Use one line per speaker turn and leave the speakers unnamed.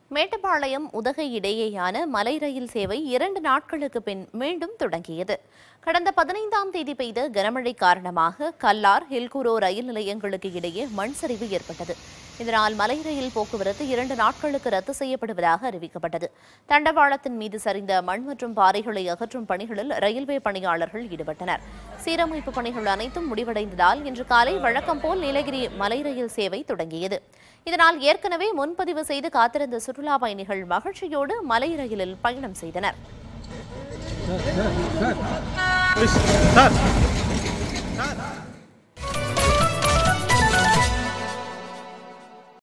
மேட்டுப்பாளையம் உதகை இடையேயான மலை ரயில் சேவை இரண்டு நாட்களுக்கு பின் மீண்டும் தொடங்கியது கடந்த பதினைந்தாம் தேதி பெய்த கனமழை காரணமாக கல்லார் ஹில்குரோ ரயில் நிலையங்களுக்கு இடையே மண் சரிவு ஏற்பட்டது இதனால் மலை ரயில் போக்குவரத்து இரண்டு நாட்களுக்கு ரத்து செய்யப்படுவதாக அறிவிக்கப்பட்டது தண்டவாளத்தின் மீது சரிந்த மண் மற்றும் பாறைகளை அகற்றும் பணிகளில் ரயில்வே பணியாளர்கள் ஈடுபட்டனர் சீரமைப்பு பணிகள் அனைத்தும் முடிவடைந்ததால் இன்று காலை வழக்கம் போல் நீலகிரி மலை ரயில் சேவை தொடங்கியது இதனால் ஏற்கனவே முன்பதிவு செய்து காத்திருந்த சுற்றுலா பயணிகள் மகிழ்ச்சியோடு மலை ரயிலில் பயணம் செய்தனர்
சார் சார்